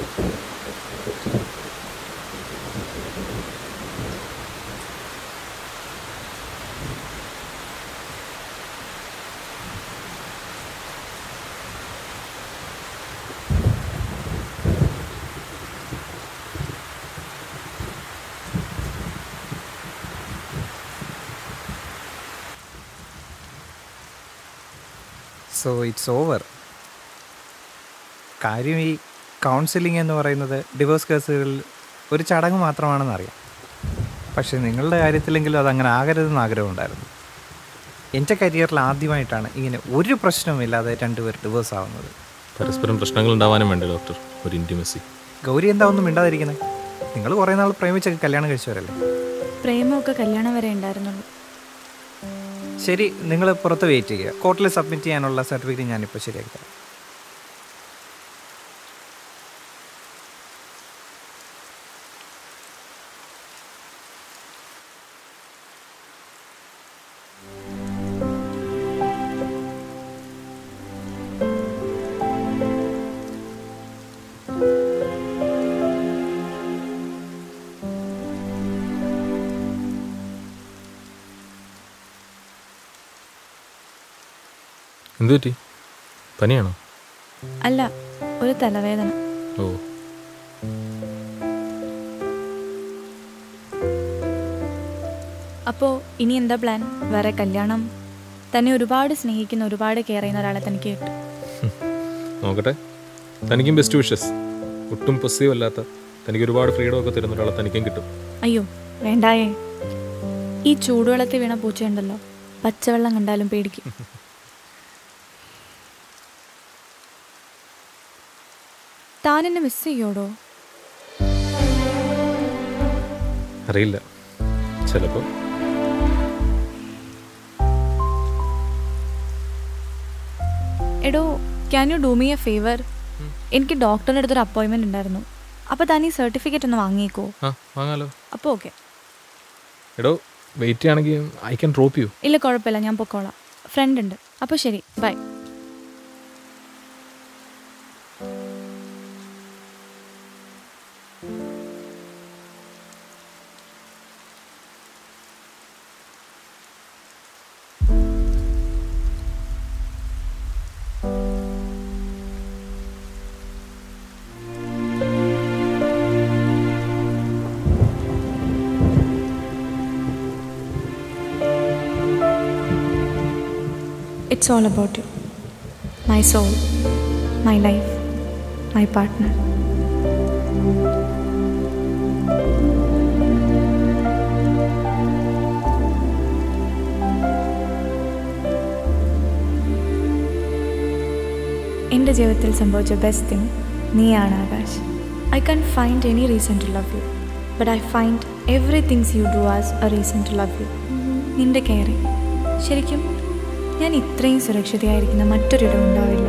So it's over കാര്യം ഈ counselling എന്ന് പറയുന്നത് ഡിവോഴ്സ് കേസുകളിൽ ഒരു ചടങ്ങ് മാത്രമാണെന്ന് അറിയാം പക്ഷേ നിങ്ങളുടെ കാര്യത്തിലെങ്കിലും അതങ്ങനെ ആകരുതെന്ന് ആഗ്രഹമുണ്ടായിരുന്നു എൻ്റെ കരിയറിൽ ആദ്യമായിട്ടാണ് ഇങ്ങനെ ഒരു പ്രശ്നവുമില്ലാതെ രണ്ടുപേർ ഡിവോഴ്സ് ആവുന്നത് പരസ്പരം പ്രശ്നങ്ങൾ ഉണ്ടാവാനും വേണ്ടേ ഡോക്ടർ ഒരു ഇൻറ്റിമസി ഗൗരി എന്താ ഒന്നും മിണ്ടാതിരിക്കുന്നത് നിങ്ങൾ കുറേ നാൾ പ്രേമിച്ചൊക്കെ കല്യാണം കഴിച്ചവരല്ലേ പ്രേമമൊക്കെ കല്യാണം വരെ ഉണ്ടായിരുന്നുള്ളൂ ശരി നിങ്ങൾ പുറത്ത് വെയിറ്റ് ചെയ്യുക കോർട്ടിൽ സബ്മിറ്റ് ചെയ്യാനുള്ള സർട്ടിഫിക്കറ്റ് ഞാനിപ്പോൾ ശരിയാക്കി തരാം എന്തു പറ്റി പനിയാണോ അല്ല ഒരു തലവേദന ഓ അപ്പോൾ ഇനി എന്താ പ്ലാൻ വേറെ കല്യാണം തന്നെ ഒരുപാട് സ്നേഹിക്കുന്ന ഒരുപാട് കെയർ ചെയ്യുന്ന ഒരാളെ തനിക്ക് കിട്ടും നോക്കട്ടെ തനിക്കും ബെസ്റ്റ് വിഷസ് ഒട്ടും പൊസീവ് അല്ലാത്ത തനിക്ക് ഒരുപാട് ഫ്രീഡം ഒക്കെ തരുന്ന ഒരാളെ തനിക്കും കിട്ടും അയ്യോ വേണ്ടായേ ഈ ചൂടുവെള്ളത്തിൽ വീണ പൂച്ചയുണ്ടല്ലോ പച്ചവെള്ളം കണ്ടാലും പേടിക്കും താൻ എന്നെ മിസ് ചെയ്യോടോ അറിയില്ല ചിലപ്പോൾ എടോ can you do me a favour എനിക്ക് ഡോക്ടറിൻ്റെ അടുത്തൊരു അപ്പോയിൻമെൻറ്റ് ഉണ്ടായിരുന്നു അപ്പോൾ താൻ ഈ സർട്ടിഫിക്കറ്റ് ഒന്ന് വാങ്ങിക്കോ ആ വാങ്ങാലോ അപ്പോൾ ഓക്കെ എടോ വെയിറ്റ് ചെയ്യുകയാണെങ്കിൽ ഐ ക്യാൻ ഡ്രോപ്പ് യു ഇല്ല കുഴപ്പമില്ല ഞാൻ പൊക്കോളാം ഫ്രണ്ട് ഉണ്ട് അപ്പോൾ ശരി bye It's all about you. My soul, my life, my partner. എൻ്റെ ജീവിതത്തിൽ സംഭവിച്ച ബെസ്റ്റ് തിങ് നീയാണ് Akash I can find any reason to love you but I find every things you do as a reason to love you നിന്റെ caring ശരിക്കും ഞാൻ ഇത്രയും സുരക്ഷിതയായിരിക്കുന്ന മറ്റൊരിടം ഉണ്ടാവില്ല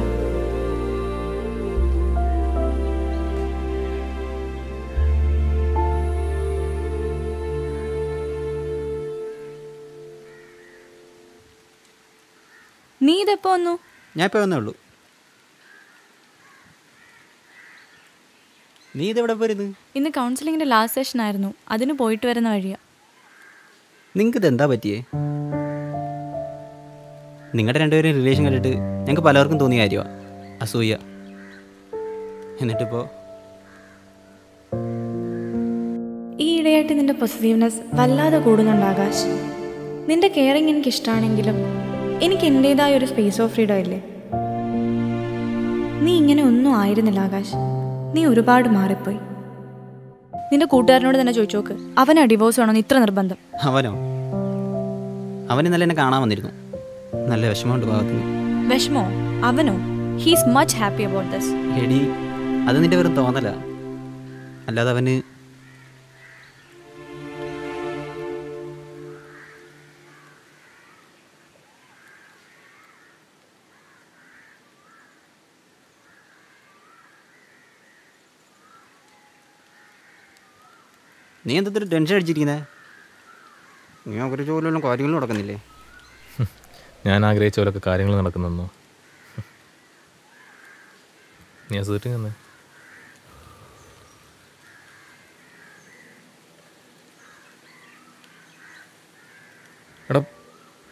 നീ ഇതെപ്പോ വന്നു ഞാൻ ഇപ്പോൾ വന്നേ ഉള്ളൂ നീ ഇതെവിടെ പോരുന്നു ഇന്ന് കൗൺസിലിങ്ങിന്റെ ലാസ്റ്റ് സെഷൻ ആയിരുന്നു അതിന് പോയിട്ട് വരുന്ന വഴിയാ നിങ്ങൾക്ക് ഇതെന്താ പറ്റിയേ നിങ്ങളുടെ രണ്ടുപേരും റിലേഷൻ കണ്ടിട്ട് ഞങ്ങൾക്ക് പലർക്കും തോന്നിയ കാര്യമാണ് അസൂയ എന്നിട്ടിപ്പോൾ ഈ ഇടയായിട്ട് നിന്റെ പോസിറ്റീവ്നെസ് വല്ലാതെ കൂടുന്നുണ്ട് ആകാശ് നിന്റെ കെയറിങ് എനിക്ക് ഇഷ്ടമാണെങ്കിലും എനിക്ക് എൻ്റെതായ ഒരു സ്പേസ് ഓഫ് ഫ്രീഡം ഇല്ലേ നീ ഇങ്ങനെ ഒന്നും ആയിരുന്നില്ല ആകാശ് നീ ഒരുപാട് മാറിപ്പോയി നിന്റെ കൂട്ടുകാരനോട് തന്നെ ചോദിച്ചു നോക്ക് അവനാ ഡിവോഴ്സ് വേണമെന്ന് ഇത്ര നിർബന്ധം അവനോ അവൻ ഇന്നലെ എന്നെ കാണാൻ വന്നിരുന്നു നല്ല വിഷമമുണ്ട് ഭാഗത്തിന് വിഷമോ അവനോ he's much happy about this എടി അത് നിന്റെ വെറും തോന്നല അല്ലാതെ അവന് നീ എന്തൊരു ടെൻഷൻ അടിച്ചിരിക്കുന്നേ നീ ഒരു ജോലിയിലും കാര്യങ്ങളും നടക്കുന്നില്ലേ ഞാൻ ആഗ്രഹിച്ച പോലൊക്കെ കാര്യങ്ങൾ നടക്കുന്നെന്നോ നീ അസുഖത്തിൽ തന്നെ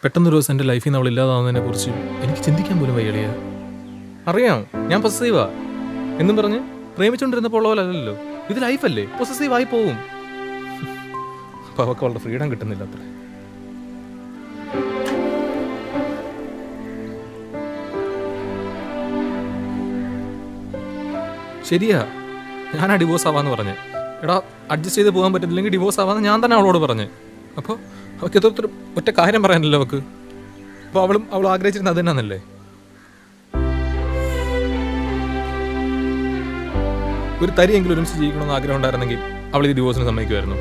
പെട്ടെന്നൊരു ദിവസം എൻ്റെ ലൈഫിൽ നിന്ന് അവൾ ഇല്ലാതാവുന്നതിനെ കുറിച്ച് എനിക്ക് ചിന്തിക്കാൻ പോലും വയ്യളിയ അറിയാം ഞാൻ പൊസസീവാ എന്നും പറഞ്ഞ് പ്രേമിച്ചുകൊണ്ടിരുന്നപ്പോൾ ഉള്ള പോലെ അല്ലല്ലോ ഇത് ലൈഫല്ലേ പൊസസീവ് ആയി പോവും അപ്പോൾ അവൾക്ക് അവളുടെ ഫ്രീഡം കിട്ടുന്നില്ല അത്ര ശരിയാ ഞാനാ ഡിവോഴ്സ് ആവാന്ന് പറഞ്ഞ് എടാ അഡ്ജസ്റ്റ് ചെയ്ത് പോകാൻ പറ്റുന്നില്ലെങ്കിൽ ഡിവോഴ്സ് ആവാന്ന് ഞാൻ തന്നെ അവളോട് പറഞ്ഞ് അപ്പോൾ അവൾക്ക് എത്ര ഒറ്റ കാര്യം പറയാനല്ലോ അവൾക്ക് അപ്പോൾ അവളും അവൾ ആഗ്രഹിച്ചിരുന്നത് അത് തന്നെയാണല്ലേ ഒരു തരിയെങ്കിലും ഒരുമിച്ച് ജീവിക്കണമെന്ന് ആഗ്രഹം ഉണ്ടായിരുന്നെങ്കിൽ അവൾ ഈ ഡിവോഴ്സിന് സമ്മതിക്കുമായിരുന്നു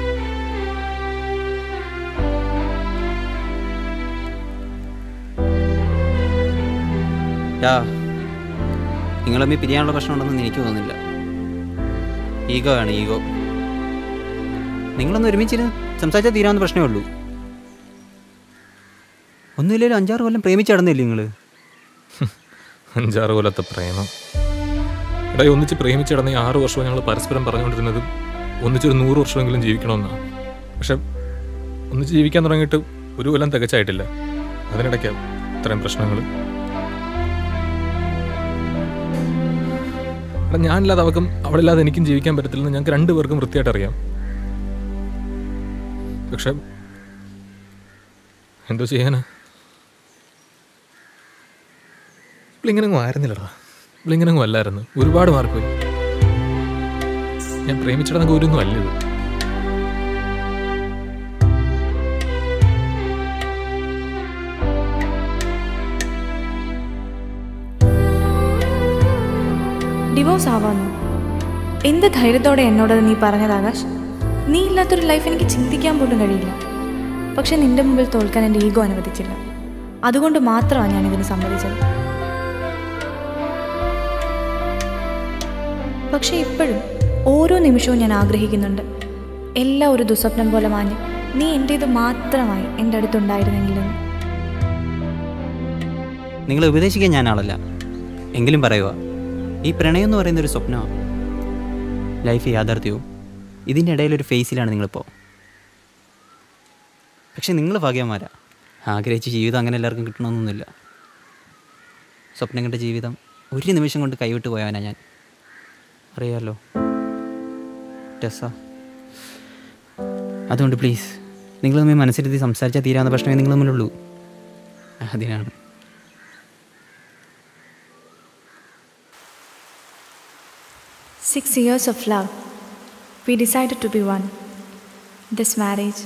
യാ നിങ്ങൾ തമ്മിൽ പിരിയാനുള്ള പ്രശ്നമുണ്ടെന്ന് എനിക്ക് തോന്നുന്നില്ല ഈഗോ ആണ് ഈഗോ നിങ്ങളൊന്ന് ഒരുമിച്ചിരുന്ന് സംസാരിച്ചാൽ തീരാവുന്ന പ്രശ്നമേ ഉള്ളൂ ഒന്നുമില്ലല്ലോ അഞ്ചാറ് കൊല്ലം പ്രേമിച്ച് നടന്നില്ലേ നിങ്ങൾ അഞ്ചാറ് കൊല്ലത്തെ പ്രേമം എടാ ഈ ഒന്നിച്ച് പ്രേമിച്ചിടന്ന ഈ ആറ് വർഷവും ഞങ്ങൾ പരസ്പരം പറഞ്ഞുകൊണ്ടിരുന്നത് ഒന്നിച്ചൊരു നൂറ് വർഷമെങ്കിലും ജീവിക്കണമെന്നാണ് പക്ഷെ ഒന്നിച്ച് ജീവിക്കാൻ തുടങ്ങിയിട്ട് ഒരു കൊല്ലം തികച്ചായിട്ടില്ല അതിനിടയ്ക്കാണ് ഇത്രയും പ്രശ്നങ്ങൾ എടാ ഞാനില്ലാതെ അവൾക്കും അവളില്ലാതെ എനിക്കും ജീവിക്കാൻ പറ്റത്തില്ലെന്ന് ഞങ്ങൾക്ക് രണ്ടുപേർക്കും വൃത്തിയായിട്ട് അറിയാം പക്ഷെ എന്തോ ചെയ്യാനാ ഇവളിങ്ങനെങ്ങും ആയിരുന്നില്ലടാ ഇവളിങ്ങനെങ്ങും അല്ലായിരുന്നു ഒരുപാട് മാർക്കുപോയി ഞാൻ പ്രേമിച്ചിടന്ന ഗൗരൊന്നും അല്ല ഇത് ഡിവോഴ്സ് ആവാന്നു എന്ത് ധൈര്യത്തോടെ എന്നോടത് നീ പറഞ്ഞത് ആകാശ് നീ ഇല്ലാത്തൊരു ലൈഫ് എനിക്ക് ചിന്തിക്കാൻ പോലും കഴിയില്ല പക്ഷെ നിന്റെ മുമ്പിൽ തോൽക്കാൻ എൻ്റെ ഈഗോ അനുവദിച്ചില്ല അതുകൊണ്ട് മാത്രമാണ് ഞാൻ ഇതിന് സമ്മതിച്ചത് പക്ഷെ ഇപ്പോഴും ഓരോ നിമിഷവും ഞാൻ ആഗ്രഹിക്കുന്നുണ്ട് എല്ലാം ഒരു ദുസ്വപ്നം പോലെ മാഞ്ഞ് നീ എൻ്റേത് മാത്രമായി എൻ്റെ അടുത്തുണ്ടായിരുന്നെങ്കിലെന്ന് നിങ്ങൾ ഉപദേശിക്കാൻ ഞാൻ ആളല്ല എങ്കിലും പറയുക ഈ പ്രണയം എന്ന് പറയുന്ന ഒരു സ്വപ്നമാണ് ലൈഫ് യാഥാർത്ഥ്യവും ഇതിൻ്റെ ഇടയിൽ ഒരു ഫേസിലാണ് നിങ്ങളിപ്പോൾ പക്ഷെ നിങ്ങൾ ഭാഗ്യന്മാരാ ആഗ്രഹിച്ച ജീവിതം അങ്ങനെ എല്ലാവർക്കും കിട്ടണമെന്നൊന്നുമില്ല സ്വപ്നം കണ്ട ജീവിതം ഒരു നിമിഷം കൊണ്ട് കൈവിട്ട് പോയവനാ ഞാൻ അറിയാമല്ലോ ടെസ്സ അതുകൊണ്ട് പ്ലീസ് നിങ്ങൾ തമ്മിൽ മനസ്സിരുത്തി സംസാരിച്ചാൽ തീരാവുന്ന പ്രശ്നമേ നിങ്ങൾ തമ്മിലുള്ളൂ അതിനാണ് Six years of love. We decided to be one. This marriage.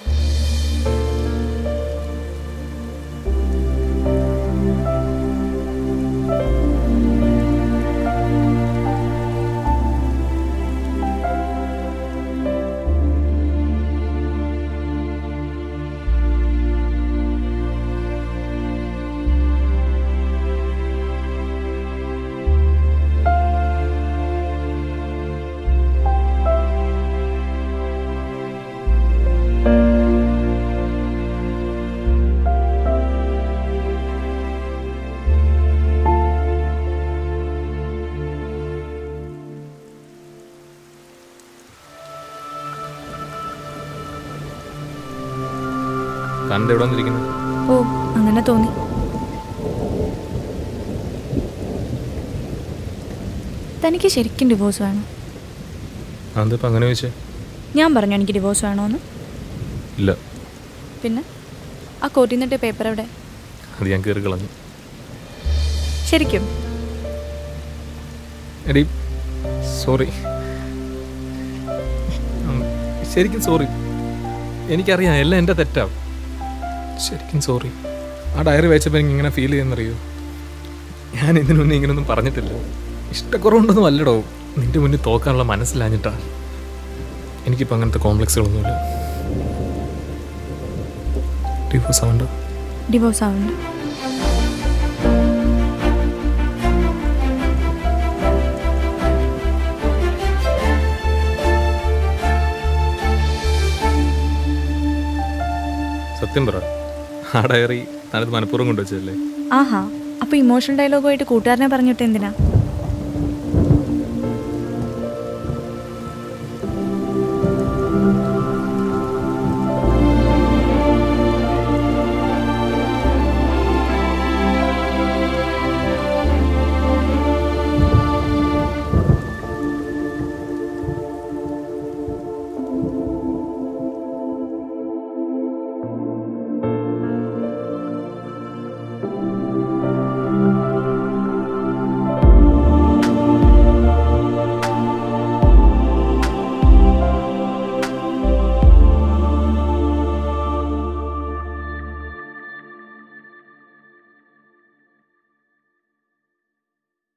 താൻ്റെ എവിടെ വന്നിരിക്കുന്നത് ഓ അങ്ങനെ തോന്നി തനിക്ക് ശരിക്കും ഡിവോഴ്സ് വേണം അതെന്തിപ്പോൾ അങ്ങനെ ചോദിച്ചേ ഞാൻ പറഞ്ഞു എനിക്ക് ഡിവോഴ്സ് വേണമെന്ന് ഇല്ല പിന്നെ ആ കോർട്ടിൽ നിന്നിട്ട് പേപ്പർ എവിടെ അത് ഞാൻ കയറി കളഞ്ഞു ശരിക്കും എടി സോറി ശരിക്കും സോറി എനിക്കറിയാം എല്ലാം എൻ്റെ തെറ്റാവും ശരിക്കും സോറി ആ ഡയറി വായിച്ചപ്പോൾ എനിക്ക് ഇങ്ങനെ ഫീൽ ചെയ്യുന്നറിയോ ഞാൻ ഇതിനു മുന്നേ ഇങ്ങനൊന്നും പറഞ്ഞിട്ടില്ല ഇഷ്ടക്കുറവുണ്ടൊന്നും അല്ലടോ നിന്റെ മുന്നിൽ തോക്കാനുള്ള മനസ്സിലാഞ്ഞിട്ടാ എനിക്കിപ്പോൾ അങ്ങനത്തെ കോംപ്ലക്സുകളൊന്നുമില്ല ഡിവോഴ്സ് ആവണ്ട ഡിവോഴ്സ് ആവുന്നുണ്ട് സത്യം പറ ആ ഡയറി താനത് മനഃപൂർവ്വം കൊണ്ടുവച്ചതല്ലേ ആഹാ അപ്പോൾ ഇമോഷണൽ ഡയലോഗുമായിട്ട് കൂട്ടുകാരനെ പറഞ്ഞിട്ട് എന്തിനാ